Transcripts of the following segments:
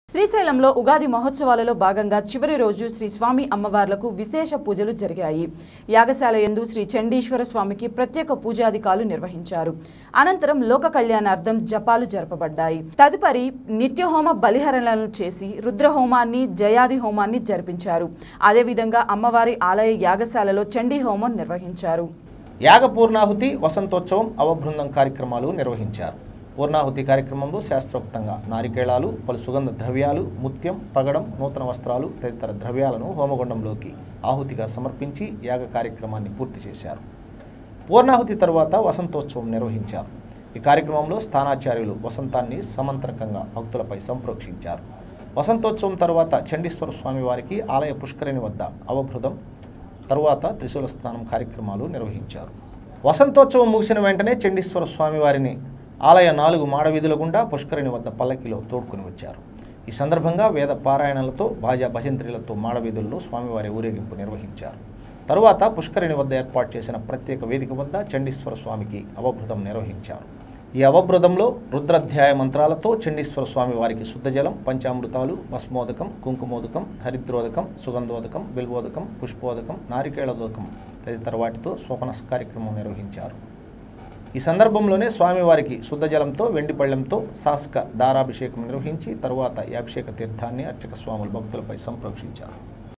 శ్రీశైలంలో ఉగాది మహోత్సవాలలో భాగంగా చివరి రోజు శ్రీ స్వామి అమ్మవార్లకు విశేష పూజలు జరిగాయి యాగశాల యందు శ్రీ చండీశ్వర స్వామికి ప్రత్యేక పూజాధికాలు నిర్వహించారు అనంతరం లోక కళ్యాణార్థం జపాలు జరపబడ్డాయి తదుపరి నిత్యహోమ బలిహరణలను చేసి రుద్రహోమాన్ని జయాది హోమాన్ని జరిపించారు అదేవిధంగా అమ్మవారి ఆలయ యాగశాలలో చండీ హోమం నిర్వహించారు యాగ పూర్ణాహుతి వసంతోత్సవం అవబృందం కార్యక్రమాలు నిర్వహించారు పూర్ణాహుతి కార్యక్రమంలో శాస్త్రోక్తంగా నారికేళాలు పలు సుగంధ ద్రవ్యాలు ముత్యం పగడం నూతన వస్త్రాలు తదితర ద్రవ్యాలను హోమగుండంలోకి ఆహుతిగా సమర్పించి యాగ కార్యక్రమాన్ని పూర్తి చేశారు పూర్ణాహుతి తరువాత వసంతోత్సవం నిర్వహించారు ఈ కార్యక్రమంలో స్థానాచార్యులు వసంతాన్ని సమంత్రకంగా భక్తులపై సంప్రోక్షించారు వసంతోత్సవం తరువాత చండీశ్వర స్వామి వారికి ఆలయ పుష్కరిణి వద్ద అవభృతం తరువాత త్రిశూల స్నానం కార్యక్రమాలు నిర్వహించారు వసంతోత్సవం ముగిసిన వెంటనే చండీశ్వర స్వామి వారిని ఆలయ నాలుగు మాడవీధుల గుండా పుష్కరిణి వద్ద పల్లకిలో తోడుకొని వచ్చారు ఈ సందర్భంగా వేద పారాయణలతో భాజా భజంత్రిలతో మాడవీధుల్లో స్వామివారి ఊరేగింపు నిర్వహించారు తరువాత పుష్కరిణి వద్ద ఏర్పాటు చేసిన ప్రత్యేక వేదిక వద్ద చండీశ్వర స్వామికి అవభృతం నిర్వహించారు ఈ అవభృతంలో రుద్రాధ్యాయ మంత్రాలతో చండీశ్వర స్వామి వారికి శుద్ధజలం పంచామృతాలు భస్మోదకం కుంకుమోదకం హరిద్రోదకం సుగంధోదకం బిల్వోదకం పుష్పోదకం నారికేళోదకం తదితర వాటితో స్వపన కార్యక్రమం నిర్వహించారు ఈ సందర్భంలోనే స్వామివారికి శుద్ధ జలంతో వెండి పళ్ళెంతో శాసక దారాభిషేకం నిర్వహించి తరువాత ఈ అభిషేక తీర్థాన్ని అర్చక స్వాములు భక్తులపై సంప్రోక్షించారు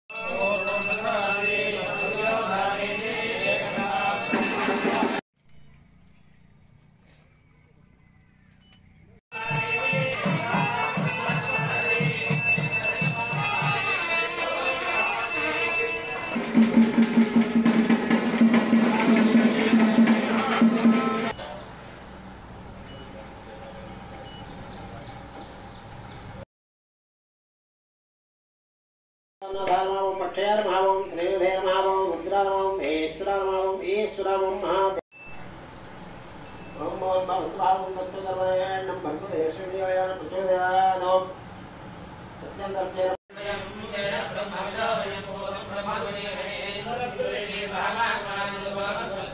ధర్మం పక్షయార్మహావం శ్రీధేర్మహావం రుద్రార్మం ఈశ్వరార్మహావం ఈశ్వరామం మహా ఓం భవస్వాహం తత్సదమయం భర్గదేశోయాయ ప్రచోదయాదో సత్యం దర్శయ బ్రహ్మ